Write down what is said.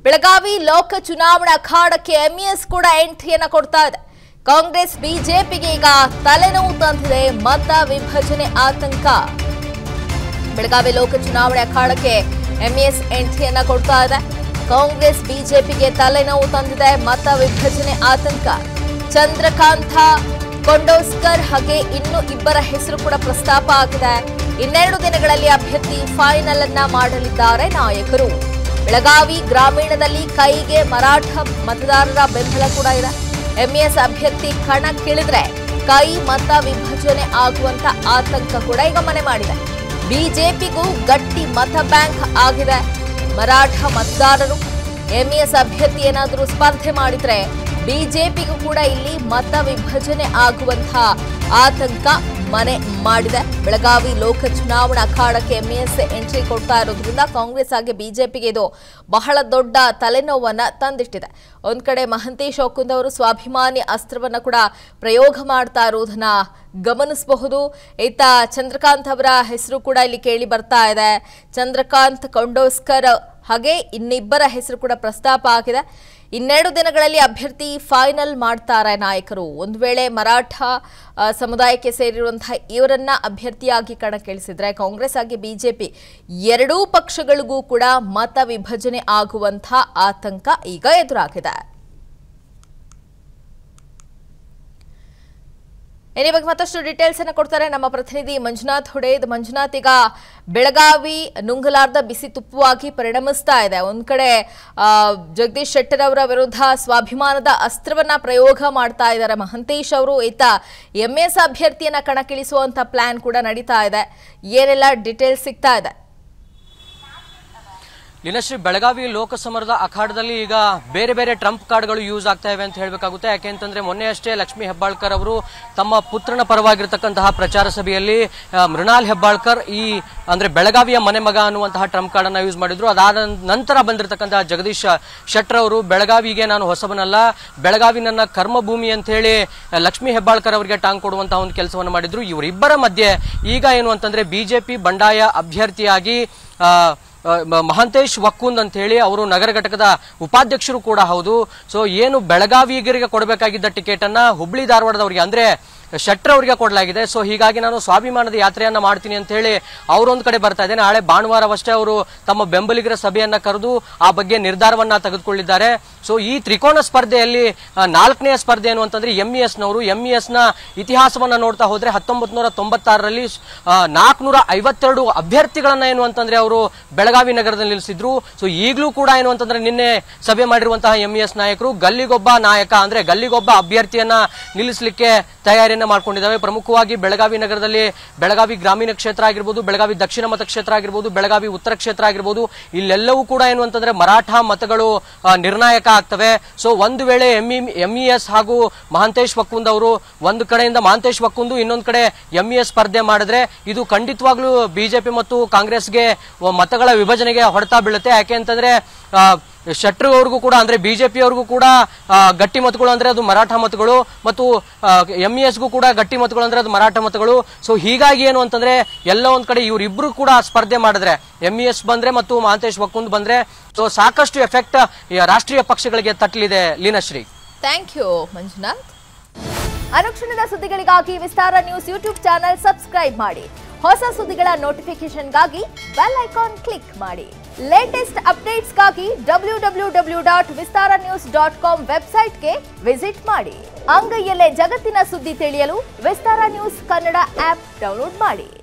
ಬೆಳಗಾವಿ ಲೋಕ ಚುನಾವಣಾ ಅಖಾಡಕ್ಕೆ ಎಂಇಎಸ್ ಕೂಡ ಎಂಟ್ರಿಯನ್ನ ಕೊಡ್ತಾ ಇದೆ ಕಾಂಗ್ರೆಸ್ ಬಿಜೆಪಿಗೆ ಈಗ ತಲೆನೋವು ತಂದಿದೆ ಮತ ವಿಭಜನೆ ಆತಂಕ ಬೆಳಗಾವಿ ಲೋಕ ಚುನಾವಣೆ ಅಖಾಡಕ್ಕೆ ಎಂಇಎಸ್ ಎಂಟ್ರಿಯನ್ನ ಕೊಡ್ತಾ ಇದೆ ಕಾಂಗ್ರೆಸ್ ಬಿಜೆಪಿಗೆ ತಲೆನೋವು ತಂದಿದೆ ಮತ ವಿಭಜನೆ ಆತಂಕ ಚಂದ್ರಕಾಂತ ಕೊಂಡೋಸ್ಕರ್ ಹಾಗೆ ಇನ್ನು ಇಬ್ಬರ ಹೆಸರು ಕೂಡ ಪ್ರಸ್ತಾಪ ಆಗಿದೆ ಇನ್ನೆರಡು ದಿನಗಳಲ್ಲಿ ಅಭ್ಯರ್ಥಿ ಫೈನಲ್ ಅನ್ನ ಮಾಡಲಿದ್ದಾರೆ ನಾಯಕರು ಬೆಳಗಾವಿ ಗ್ರಾಮೀಣದಲ್ಲಿ ಕೈಗೆ ಮರಾಠ ಮತದಾರರ ಬೆಂಬಲ ಕೂಡ ಇದೆ ಎಂಇಎಸ್ ಅಭ್ಯರ್ಥಿ ಕಣಕ್ಕಿಳಿದ್ರೆ ಕೈ ಮತ ವಿಭಜನೆ ಆಗುವಂತ ಆತಂಕ ಕೂಡ ಈಗ ಮನೆ ಮಾಡಿದೆ ಬಿಜೆಪಿಗೂ ಗಟ್ಟಿ ಮತ ಬ್ಯಾಂಕ್ ಆಗಿದೆ ಮರಾಠ ಮತದಾರರು ಎಂಇಎಸ್ ಅಭ್ಯರ್ಥಿ ಏನಾದರೂ ಸ್ಪರ್ಧೆ ಮಾಡಿದ್ರೆ ಬಿಜೆಪಿಗೂ ಕೂಡ ಇಲ್ಲಿ ಮತ ವಿಭಜನೆ ಆಗುವಂತಹ ಆತಂಕ ಮನೆ ಮಾಡಿದೆ ಬೆಳಗಾವಿ ಲೋಕ ಚುನಾವಣಾ ಅಖಾಡಕ್ಕೆ ಎಂಇಎಸ್ ಎಂಟ್ರಿ ಕೊಡ್ತಾ ಇರೋದ್ರಿಂದ ಕಾಂಗ್ರೆಸ್ ಹಾಗೆ ಬಿಜೆಪಿಗೆ ಇದು ಬಹಳ ದೊಡ್ಡ ತಲೆನೋವನ್ನ ತಂದಿಟ್ಟಿದೆ ಒಂದ್ ಕಡೆ ಮಹಂತೇಶ್ ಒಕ್ಕುಂದ್ ಅವರು ಸ್ವಾಭಿಮಾನಿ ಅಸ್ತ್ರವನ್ನ ಕೂಡ ಪ್ರಯೋಗ ಮಾಡ್ತಾ ಇರೋದನ್ನ ಗಮನಿಸಬಹುದು ಈತ ಚಂದ್ರಕಾಂತ್ ಅವರ ಹೆಸರು ಕೂಡ ಇಲ್ಲಿ ಕೇಳಿ ಬರ್ತಾ ಇದೆ ಚಂದ್ರಕಾಂತ್ ಕೊಂಡೋಸ್ಕರ್ ಹಾಗೆ ಇನ್ನಿಬ್ಬರ ಹೆಸರು ಕೂಡ ಪ್ರಸ್ತಾಪ ಆಗಿದೆ ಇನ್ನೆರಡು ದಿನಗಳಲ್ಲಿ ಅಭ್ಯರ್ಥಿ ಫೈನಲ್ ಮಾಡ್ತಾರೆ ನಾಯಕರು ಒಂದು ವೇಳೆ ಮರಾಠ ಆ, ಸಮುದಾಯಕ್ಕೆ ಸೇರಿರುವಂತಹ ಇವರನ್ನ ಅಭ್ಯರ್ಥಿಯಾಗಿ ಕಣಕ್ಕಿಳಿಸಿದ್ರೆ ಕಾಂಗ್ರೆಸ್ ಆಗಿ ಬಿಜೆಪಿ ಎರಡೂ ಪಕ್ಷಗಳಿಗೂ ಕೂಡ ಮತ ವಿಭಜನೆ ಆಗುವಂತಹ ಆತಂಕ ಈಗ ಎದುರಾಗಿದೆ ಇನ್ನು ಈ ಬಗ್ಗೆ ಮತ್ತಷ್ಟು ಡೀಟೇಲ್ಸ್ ಅನ್ನ ಕೊಡ್ತಾರೆ ನಮ್ಮ ಪ್ರತಿನಿಧಿ ಮಂಜುನಾಥ್ ಹೊಡೇದ್ ಮಂಜುನಾಥ್ ಈಗ ಬೆಳಗಾವಿ ನುಂಗಲಾರ್ದ ಬಿಸಿ ತುಪ್ಪವಾಗಿ ಪರಿಣಮಿಸ್ತಾ ಇದೆ ಒಂದ್ ಕಡೆ ಆ, ಜಗದೀಶ್ ಶೆಟ್ಟರ್ ಅವರ ವಿರುದ್ಧ ಸ್ವಾಭಿಮಾನದ ಅಸ್ತ್ರವನ್ನ ಪ್ರಯೋಗ ಮಾಡ್ತಾ ಇದ್ದಾರೆ ಮಹಂತೇಶ್ ಅವರು ಈತ ಎಂಎಸ್ ಅಭ್ಯರ್ಥಿಯನ್ನ ಕಣಕ್ಕಿಳಿಸುವಂತ ಪ್ಲಾನ್ ಕೂಡ ನಡೀತಾ ಇದೆ ಏನೆಲ್ಲ ಡೀಟೇಲ್ಸ್ ಸಿಗ್ತಾ ಇದೆ ಲೀನಶ್ರೀ ಬೆಳಗಾವಿ ಲೋಕಸಮರದ ಅಖಾಡದಲ್ಲಿ ಈಗ ಬೇರೆ ಬೇರೆ ಟ್ರಂಪ್ ಕಾರ್ಡ್ಗಳು ಯೂಸ್ ಆಗ್ತಾ ಇವೆ ಅಂತ ಹೇಳಬೇಕಾಗುತ್ತೆ ಯಾಕೆಂತಂದ್ರೆ ಮೊನ್ನೆ ಅಷ್ಟೇ ಲಕ್ಷ್ಮೀ ಹೆಬ್ಬಾಳ್ಕರ್ ಅವರು ತಮ್ಮ ಪುತ್ರನ ಪರವಾಗಿರ್ತಕ್ಕಂತಹ ಪ್ರಚಾರ ಸಭೆಯಲ್ಲಿ ಆ, ಮೃಣಾಲ್ ಹೆಬ್ಬಾಳ್ಕರ್ ಈ ಅಂದ್ರೆ ಬೆಳಗಾವಿಯ ಮನೆ ಮಗ ಅನ್ನುವಂತಹ ಟ್ರಂಪ್ ಕಾರ್ಡ್ ಅನ್ನ ಯೂಸ್ ಮಾಡಿದ್ರು ಅದಾದ ನಂತರ ಬಂದಿರತಕ್ಕಂತಹ ಜಗದೀಶ್ ಶೆಟ್ಟರ್ ಅವರು ಬೆಳಗಾವಿಗೆ ನಾನು ಹೊಸಬನಲ್ಲ ಬೆಳಗಾವಿ ನನ್ನ ಕರ್ಮಭೂಮಿ ಅಂತ ಹೇಳಿ ಆ, ಲಕ್ಷ್ಮೀ ಹೆಬ್ಬಾಳ್ಕರ್ ಅವರಿಗೆ ಟಾಂಗ್ ಕೊಡುವಂತಹ ಒಂದು ಕೆಲಸವನ್ನು ಮಾಡಿದ್ರು ಇವರಿಬ್ಬರ ಮಧ್ಯೆ ಈಗ ಏನು ಅಂತಂದ್ರೆ ಬಿಜೆಪಿ ಬಂಡಾಯ ಅಭ್ಯರ್ಥಿಯಾಗಿ ಆ, ಆ, ಮ- ಮಹಂತೇಶ್ ವಕ್ಕುಂದ್ ಅಂತ ಹೇಳಿ ಅವರು ನಗರ ಘಟಕದ ಉಪಾಧ್ಯಕ್ಷರು ಕೂಡ ಹೌದು ಸೊ ಏನು ಬೆಳಗಾವಿಗರಿಗೆ ಕೊಡಬೇಕಾಗಿದ್ದ ಟಿಕೆಟ್ ಅನ್ನ ಹುಬ್ಳಿ ಧಾರವಾಡದವರಿಗೆ ಅಂದ್ರೆ ಶೆಟ್ಟರ್ ಅವರಿಗೆ ಕೊಡಲಾಗಿದೆ ಸೊ ಹೀಗಾಗಿ ನಾನು ಸ್ವಾಭಿಮಾನದ ಯಾತ್ರೆಯನ್ನ ಮಾಡ್ತೀನಿ ಅಂತ ಹೇಳಿ ಅವರೊಂದ್ ಕಡೆ ಬರ್ತಾ ಇದ್ದೇನೆ ನಾಳೆ ಭಾನುವಾರವಷ್ಟೇ ಅವರು ತಮ್ಮ ಬೆಂಬಲಿಗರ ಸಭೆಯನ್ನ ಕರೆದು ಆ ಬಗ್ಗೆ ನಿರ್ಧಾರವನ್ನ ತೆಗೆದುಕೊಳ್ಳಿದ್ದಾರೆ ಸೊ ಈ ತ್ರಿಕೋನ ಸ್ಪರ್ಧೆಯಲ್ಲಿ ಆ, ನಾಲ್ಕನೆಯ ಸ್ಪರ್ಧೆ ಏನು ಅಂತಂದ್ರೆ ಎಂಇಎಸ್ ನವರು ಎಂಇಎಸ್ ನ ಇತಿಹಾಸವನ್ನ ನೋಡ್ತಾ ಹೋದ್ರೆ ಹತ್ತೊಂಬತ್ ನೂರ ತೊಂಬತ್ತಾರರಲ್ಲಿ ನಾಲ್ಕನೂರ ಐವತ್ತೆರಡು ಅಭ್ಯರ್ಥಿಗಳನ್ನ ಏನು ಅಂತಂದ್ರೆ ಅವರು ಬೆಳಗಾವಿ ನಗರದಲ್ಲಿ ನಿಲ್ಲಿಸಿದ್ರು ಸೊ ಈಗಲೂ ಕೂಡ ಏನು ಅಂತಂದ್ರೆ ನಿನ್ನೆ ಸಭೆ ಮಾಡಿರುವಂತಹ ಎಂಇಎಸ್ ನಾಯಕರು ಗಲ್ಲಿಗೊಬ್ಬ ನಾಯಕ ಅಂದ್ರೆ ಗಲ್ಲಿಗೊಬ್ಬ ಅಭ್ಯರ್ಥಿಯನ್ನ ನಿಲ್ಲಿಸಲಿಕ್ಕೆ ತಯಾರಿಯನ್ನ ಮಾಡ್ಕೊಂಡಿದ್ದಾವೆ ಪ್ರಮುಖವಾಗಿ ಬೆಳಗಾವಿ ನಗರದಲ್ಲಿ ಬೆಳಗಾವಿ ಗ್ರಾಮೀಣ ಕ್ಷೇತ್ರ ಆಗಿರ್ಬೋದು ಬೆಳಗಾವಿ ದಕ್ಷಿಣ ಮತಕ್ಷೇತ್ರ ಆಗಿರ್ಬೋದು ಬೆಳಗಾವಿ ಉತ್ತರ ಕ್ಷೇತ್ರ ಆಗಿರ್ಬೋದು ಇಲ್ಲೆಲ್ಲವೂ ಕೂಡ ಏನು ಅಂತಂದ್ರೆ ಮರಾಠ ಮತಗಳು ಆ, ನಿರ್ಣಾಯಕ ಆಗ್ತವೆ ಸೊ ಒಂದು ವೇಳೆ ಎಂಇ ಎಂಇಎಸ್ ಹಾಗೂ ಮಹಾಂತೇಶ್ ವಕ್ಕುಂದ್ ಅವರು ಒಂದು ಕಡೆಯಿಂದ ಮಹಾಂತೇಶ್ ವಕ್ಕುಂದು ಇನ್ನೊಂದು ಕಡೆ ಎಂಇಎಸ್ ಸ್ಪರ್ಧೆ ಮಾಡಿದ್ರೆ ಇದು ಖಂಡಿತವಾಗ್ಲೂ ಬಿಜೆಪಿ ಮತ್ತು ಕಾಂಗ್ರೆಸ್ಗೆ ವ- ಮತಗಳ ವಿಭಜನೆಗೆ ಹೊಡೆತ ಬೀಳುತ್ತೆ ಯಾಕೆ ಅಂತಂದ್ರೆ ಆ, ಶೆಟ್ರು ಅವ್ರಿಗೂ ಕೂಡ ಅಂದ್ರೆ ಬಿಜೆಪಿ ಅವ್ರಿಗೂ ಕೂಡ ಆ, ಗಟ್ಟಿ ಮತಗಳು ಅಂದ್ರೆ ಅದು ಮರಾಠ ಮತಗಳು ಮತ್ತು ಎಂಇಎಸ್ಗೂ ಕೂಡ ಗಟ್ಟಿ ಮತಗಳು ಅಂದ್ರೆ ಅದು ಮರಾಠ ಮತಗಳು ಸೊ ಹೀಗಾಗಿ ಏನು ಅಂತಂದ್ರೆ ಎಲ್ಲ ಒಂದ್ ಕಡೆ ಇವರಿಬ್ರು ಕೂಡ ಸ್ಪರ್ಧೆ ಮಾಡಿದ್ರೆ ಎಂಇಎಸ್ ಬಂದ್ರೆ ಮತ್ತು ಮಹಾಂತೇಶ್ ವಕ್ಕುಂದ್ ಬಂದ್ರೆ ಸೊ ಸಾಕಷ್ಟು ಎಫೆಕ್ಟ್ ರಾಷ್ಟ್ರೀಯ ಪಕ್ಷಗಳಿಗೆ ತಟ್ಟಲಿದೆ ಲೀನಶ್ರೀ ಥ್ಯಾಂಕ್ ಯು ಮಂಜುನಾಥ್ ಅನುಕ್ಷಣದ ಸುದ್ದಿಗಳಿಗಾಗಿ Vistara news YouTube channel subscribe ಮಾಡಿ ಹೊಸ ಸುದ್ದಿಗಳ ನೋಟಿಫಿಕೇಶನ್ಗಾಗಿ ಬೆಲ್ ಐಕಾನ್ ಕ್ಲಿಕ್ ಮಾಡಿ ಲೇಟೆಸ್ಟ್ ಅಪ್ಡೇಟ್ಸ್ಗಾಗಿ W W W dot Vistara news dot com ವೆಬ್ಸೈಟ್ಗೆ ವಿಸಿಟ್ ಮಾಡಿ ಅಂಗೈಯಲ್ಲೇ ಜಗತ್ತಿನ ಸುದ್ದಿ ತಿಳಿಯಲು Vistara news Kannada app download ಮಾಡಿ